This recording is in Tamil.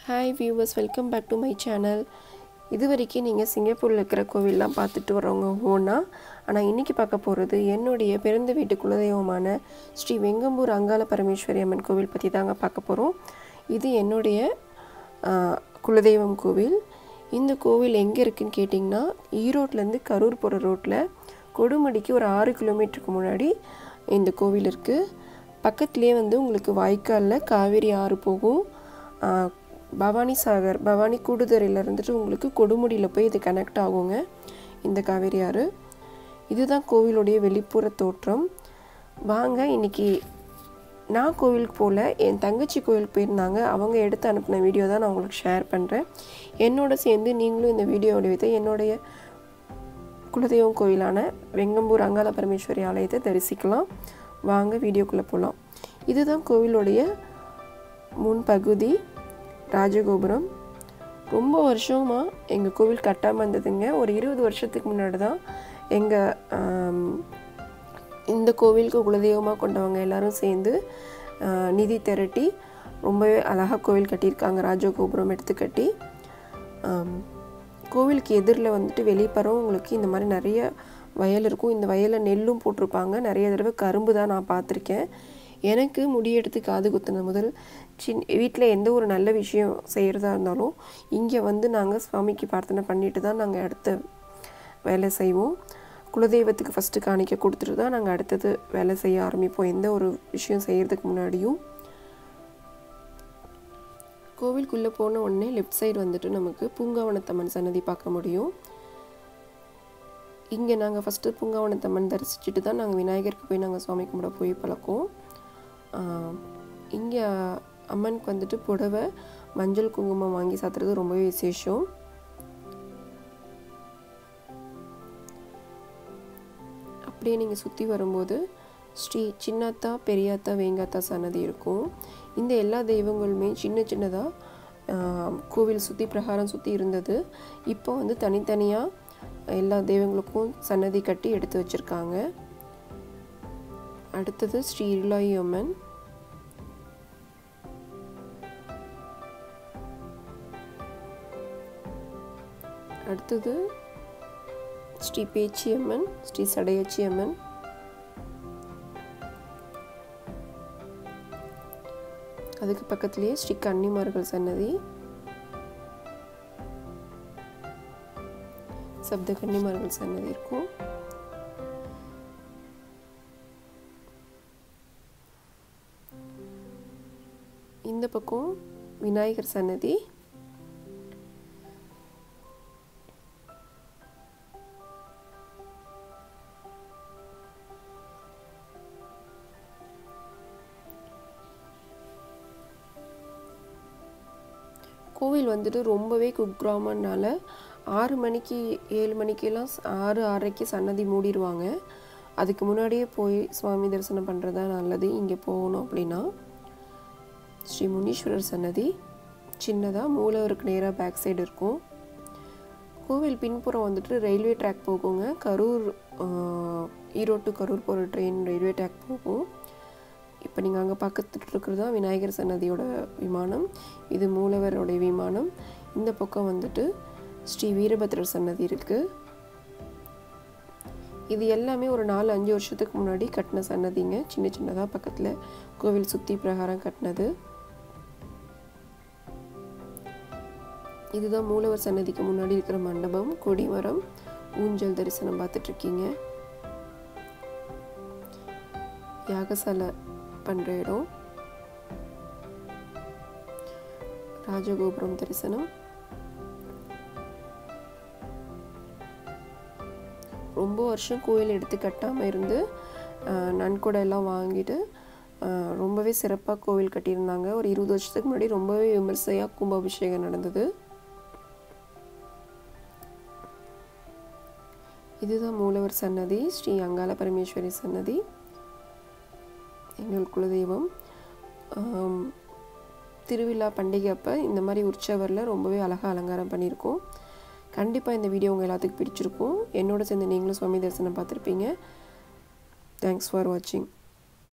hi viewers welcome back to my channel இது வரைக்கும் நீங்கள் சிங்கப்பூரில் இருக்கிற கோவில்லாம் பார்த்துட்டு வரவங்க ஓனா ஆனால் இன்றைக்கி பார்க்க போகிறது என்னுடைய பிறந்த வீட்டு குலதெய்வமான ஸ்ரீ வெங்கம்பூர் அங்காள பரமேஸ்வரி அம்மன் கோவில் பற்றி தாங்க பார்க்க போகிறோம் இது என்னுடைய ஆ, குலதெய்வம் கோவில் இந்த கோவில் எங்கே இருக்குன்னு கேட்டிங்கன்னா ஈரோட்லேருந்து கரூர் போகிற ரோட்டில் கொடுமுடிக்கு ஒரு ஆறு கிலோமீட்டருக்கு முன்னாடி இந்த கோவில் இருக்குது பக்கத்துலேயே வந்து உங்களுக்கு வாய்க்காலில் காவேரி ஆறு போகும் ஆ, பவானி சாகர் பவானி கூடுதுறையில் இருந்துட்டு உங்களுக்கு கொடுமுடியில் போய் இது கனெக்ட் ஆகுங்க இந்த காவேரி ஆறு இதுதான் கோவிலுடைய வெளிப்புற தோற்றம் வாங்க இன்னைக்கு நான் கோவிலுக்கு போகல என் தங்கச்சி கோவிலுக்கு போயிருந்தாங்க அவங்க எடுத்து அனுப்பின வீடியோ தான் நான் உங்களுக்கு ஷேர் பண்ணுறேன் என்னோட சேர்ந்து நீங்களும் இந்த வீடியோ வடிவத்தை என்னுடைய குலதெய்வம் கோயிலான வெங்கம்பூர் அங்காள பரமேஸ்வரி ஆலயத்தை தரிசிக்கலாம் வாங்க வீடியோக்குள்ளே போகலாம் இதுதான் கோவிலுடைய முன்பகுதி ராஜகோபுரம் ரொம்ப வருஷமாக எங்கள் கோவில் கட்டாமல் இருந்ததுங்க ஒரு இருபது வருஷத்துக்கு முன்னாடி தான் எங்கள் இந்த கோவிலுக்கு குலதெய்வமாக கொண்டவங்க எல்லாரும் சேர்ந்து ஆ, நிதி திரட்டி ரொம்பவே அழகாக கோவில் கட்டியிருக்காங்க ராஜகோபுரம் எடுத்து கட்டி ஆம், கோவிலுக்கு எதிரில் வந்துட்டு வெளிப்புறம் உங்களுக்கு இந்த மாதிரி நிறைய வயல் இருக்கும் இந்த வயலில் நெல்லும் போட்டிருப்பாங்க நிறைய தடவை கரும்பு தான் நான் பார்த்துருக்கேன் எனக்கு முடி எடுத்து காது குத்துன முதல் சின் வீட்டில் எந்த ஒரு நல்ல விஷயம் செய்கிறதா இருந்தாலும் இங்கே வந்து நாங்கள் சுவாமிக்கு பிரார்த்தனை பண்ணிட்டு தான் நாங்கள் அடுத்த வேலை செய்வோம் குலதெய்வத்துக்கு ஃபஸ்ட்டு காணிக்க கொடுத்துட்டு தான் நாங்கள் அடுத்தது வேலை செய்ய ஆரம்பிப்போம் எந்த ஒரு விஷயம் செய்கிறதுக்கு முன்னாடியும் கோவிலுக்குள்ளே போன உடனே லெஃப்ட் சைடு வந்துட்டு நமக்கு பூங்காவனத்தம்மன் சன்னதி பார்க்க முடியும் இங்கே நாங்கள் ஃபஸ்ட்டு பூங்காவனத்தம்மன் தரிசிச்சுட்டு தான் நாங்கள் விநாயகருக்கு போய் நாங்கள் சுவாமி கும்பிட போய் பழக்கம் இங்கே அம்மனுக்கு வந்துட்டு புடவை மஞ்சள் குங்குமம் வாங்கி சாத்துறது ரொம்பவே விசேஷம் அப்படியே நீங்கள் சுற்றி வரும்போது ஸ்ரீ சின்னத்தா பெரியாத்தா வேங்காத்தா சன்னதி இருக்கும் இந்த எல்லா தெய்வங்களுமே சின்ன சின்னதாக கோவில் சுற்றி பிரகாரம் சுற்றி இருந்தது இப்போ வந்து தனித்தனியாக எல்லா தெய்வங்களுக்கும் சன்னதி கட்டி எடுத்து வச்சுருக்காங்க அடுத்தது ஸ்ரீ இருளாயி அம்மன் அடுத்தது ஸ்ரீ பேச்சியம்மன் ஸ்ரீ சடையச்சியம்மன் அதுக்கு பக்கத்துலேயே ஸ்ரீ கன்னிமார்கள் சன்னதி சப்த கன்னிமார்கள் சன்னதி இருக்கும் இந்த பக்கம் விநாயகர் சன்னதி கோவில் வந்துட்டு ரொம்பவே குக்கிராமனால ஆறு மணிக்கு ஏழு மணிக்கெல்லாம் ச- ஆறு ஆறரைக்கு சன்னதி மூடிடுவாங்க அதுக்கு முன்னாடியே போய் சுவாமி தரிசனம் பண்ணுறது தான் நல்லது இங்கே போகணும் அப்படின்னா ஸ்ரீ முனீஸ்வரர் சன்னதி சின்னதாக மூலவருக்கு நேராக பேக் சைடு இருக்கும் கோவில் பின்புறம் வந்துட்டு ரயில்வே ட்ராக் போகுங்க கரூர் ஆஹ், ஈரோடு to கரூர் போகிற ட்ரெயின் ரயில்வே ட்ராக் போகும் இப்போ நீங்கள் அங்கே பக்கத்துல இருக்கிறது தான் விநாயகர் சன்னதியோட விமானம் இது மூலவரோடைய விமானம் இந்த பக்கம் வந்துட்டு ஸ்ரீ வீரபத்ரர் சன்னதி இருக்குது இது எல்லாமே ஒரு நாலு அஞ்சு வருஷத்துக்கு முன்னாடி கட்டின சன்னதிங்க சின்ன சின்னதாக பக்கத்தில் கோவில் சுற்றி பிரகாரம் கட்டினது இதுதான் மூலவர் சன்னதிக்கு முன்னாடி இருக்கிற மண்டபம் கொடிமரம் ஊஞ்சல் தரிசனம் பார்த்துட்டு இருக்கீங்க யாகசாலை பண்ணுற இடம் ராஜகோபுரம் தரிசனம் ரொம்ப வருஷம் கோயில் எடுத்து கட்டாமல் இருந்து ஆஹ், நன்கொடை எல்லாம் வாங்கிட்டு ஆஹ், ரொம்பவே சிறப்பாக கோவில் கட்டியிருந்தாங்க ஒரு இருபது வருஷத்துக்கு முன்னாடி ரொம்பவே விமர்சையாக கும்பாபிஷேகம் நடந்தது இதுதான் மூலவர் சன்னதி ஸ்ரீ அங்காள பரமேஸ்வரி சன்னதி எங்கள் குலதெய்வம் ஆம், திருவிழா பண்டிகை அப்போ இந்த மாதிரி உற்சவரில் ரொம்பவே அழகாக அலங்காரம் பண்ணியிருக்கோம் கண்டிப்பாக இந்த வீடியோ உங்கள் எல்லாத்துக்கும் பிடிச்சிருக்கும் என்னோட சேர்ந்து நீங்களும் சுவாமி தரிசனம் பார்த்துருப்பீங்க தேங்க்ஸ் ஃபார் வாட்சிங்